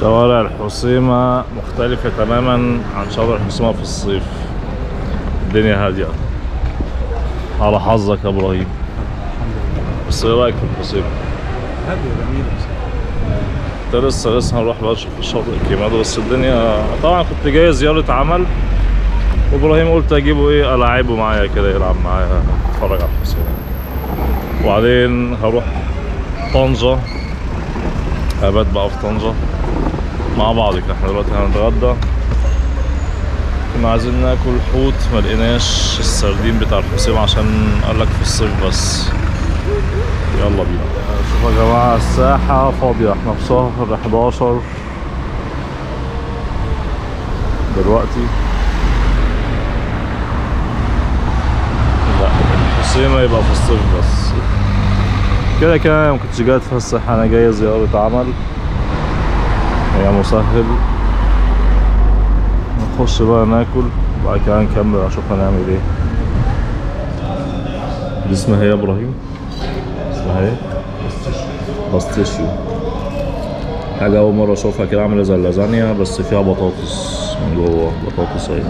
شوارع الحسيمة مختلفة تماما عن شوارع الحسيمة في الصيف الدنيا هادية على حظك يا ابراهيم بس ايه رايك في الحسيمة؟ هادية جميلة كنت لسه لسه هنروح بقى نشوف الشاطئ الكيمادو بس الدنيا طبعا كنت جاي زيارة عمل وابراهيم قلت اجيبه ايه العبه معايا كده يلعب معايا اتفرج على الحسين وبعدين هروح طنجة هبات بقى في طنجة مع بعض كده. احنا دلوقتي هنتغدى كنا عايزين ناكل حوت ما لقيناش السردين بتاع الحسين عشان قالك في الصيف بس يلا بينا شوفوا يا جماعة الساحة فاضية احنا في شهر 11 دلوقتي لا الحسيمة يبقى في الصيف بس كده كده ما كنتش جاي اتفسح انا جاي زيارة عمل هي مسهل نخش بقى ناكل وبعد كده نكمل اشوف هنعمل ايه دي اسمها ايه يا ابراهيم؟ اسمها ايه؟ باستيشيو حاجة أول مرة أشوفها كده عاملة زي اللازانيا بس فيها بطاطس من جوه بطاطس أهي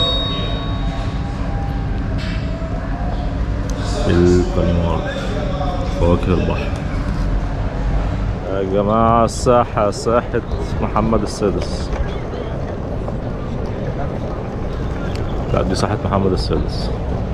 الكاليمار فواكه البحر يا جماعة الساحة ساحة محمد السادس لا دي ساحة محمد السادس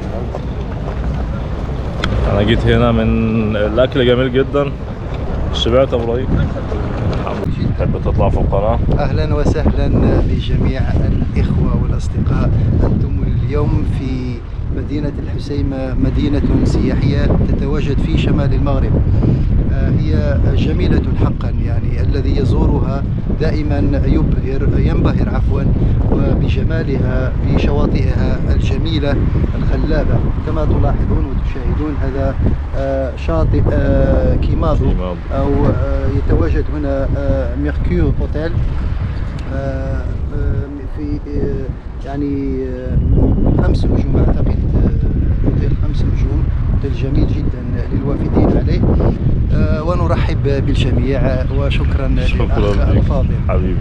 أنا جيت هنا من الأكل جميل جدا شبعت يا إبراهيم تحب تطلع في القناة أهلا وسهلا بجميع الإخوة والأصدقاء أنتم اليوم في مدينة الحسيمة مدينة سياحية تتواجد في شمال المغرب آه، هي جميلة حقا يعني الذي يزورها دائما يبهر ينبهر عفوا وبجمالها بشواطئها الجميلة الخلابة كما تلاحظون وتشاهدون هذا آه، شاطئ آه، كيمادو كيمادو. أو آه، يتواجد هنا آه، ميركور أوتيل آه، آه، في آه، يعني آه، خمس نجوم أعتقد آه، أوتيل خمس نجوم أوتيل جميل جدا للوافدين عليه آه، ونرحب بالجميع وشكرا للأخ شكرا ليك الفاضل حبيبي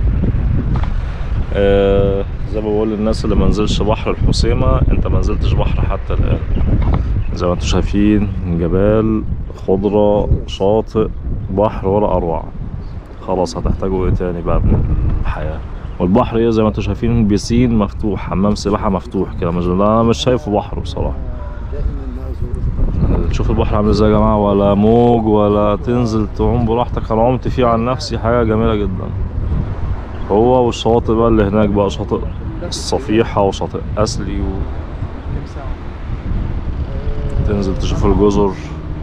آه زي ما بقول للناس اللي ما نزلش بحر الحسيمة انت ما نزلتش بحر حتى الآن زي ما انتم شايفين جبال خضرة شاطئ بحر ولا أروع خلاص هتحتاجوا ايه تاني بقى من الحياة والبحر ايه زي ما انتم شايفين بيسين مفتوح حمام سباحة مفتوح كده مش انا مش شايفه بحر بصراحة دائما ما أزور تشوف البحر عامل ازاي يا جماعه ولا موج ولا تنزل تعوم براحتك انا عمت فيه عن نفسي حاجه جميله جدا هو والشواطئ بقى اللي هناك بقى شاطئ الصفيحه وشاطئ اسلي وتنزل تشوف الجزر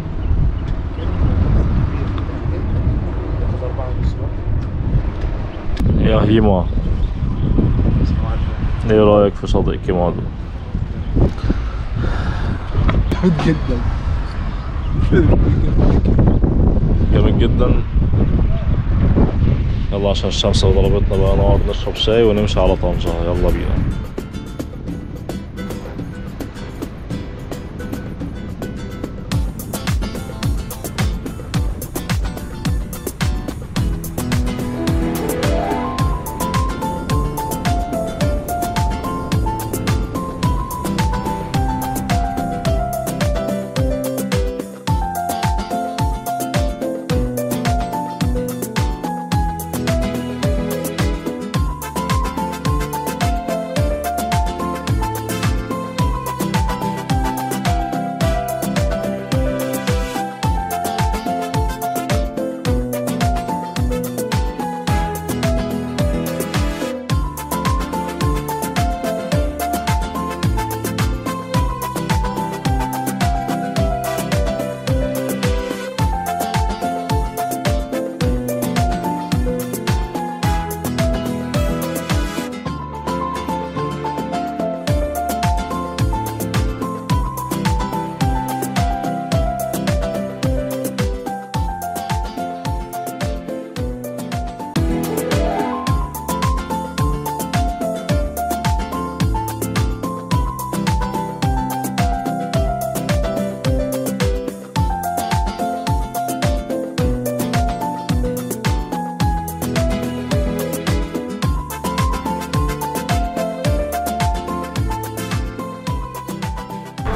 يا هيما ايه رايك في شاطئ كيمادو حد جدا جامد جدا يلا عشان الشمس ضربتنا بقى نقعد نشرب شاي ونمشي على طنجة يلا بينا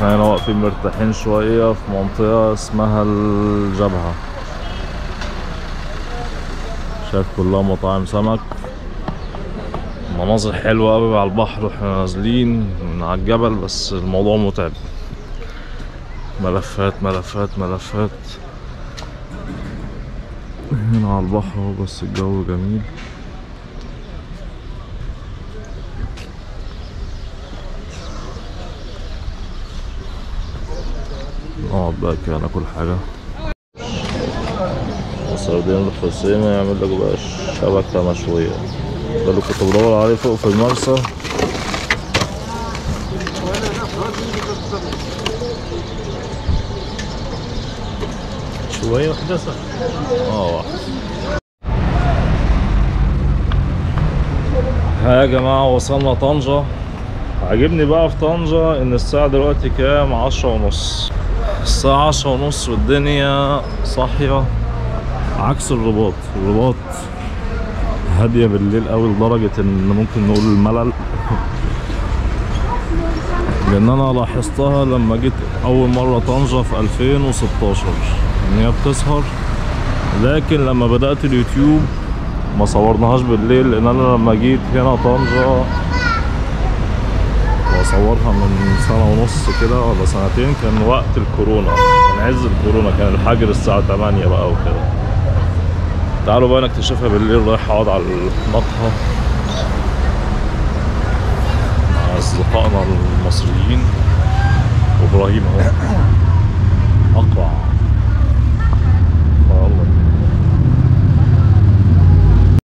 احنا هنا واقفين مرتاحين شوية في منطقة اسمها الجبهة شايف كلها مطاعم سمك مناظر حلوة أوي على البحر واحنا نازلين من على الجبل بس الموضوع متعب ملفات ملفات ملفات هنا على البحر اهو بس الجو جميل نقعد بقى كده ناكل حاجة السردين الخصيمة يعمل لك بقى شبكة مشوية ده اللي كنت بدور عليه فوق في المرسى شوية واحدة صح اه واحد ها يا جماعة وصلنا طنجة عاجبني بقى في طنجة ان الساعة دلوقتي كام عشرة ونص الساعة عشرة ونص والدنيا صاحية عكس الرباط الرباط هادية بالليل قوي لدرجة ان ممكن نقول الملل لان انا لاحظتها لما جيت اول مرة طنجة في 2016 ان هي بتسهر لكن لما بدأت اليوتيوب ما صورناهاش بالليل لان انا لما جيت هنا طنجة واصورها من سنة ونص كده ولا سنتين كان وقت الكورونا كان عز الكورونا كان الحجر الساعة 8 بقى وكده تعالوا بقى نكتشفها بالليل رايح اقعد على المقهى مع اصدقائنا المصريين وابراهيم اهو اقرع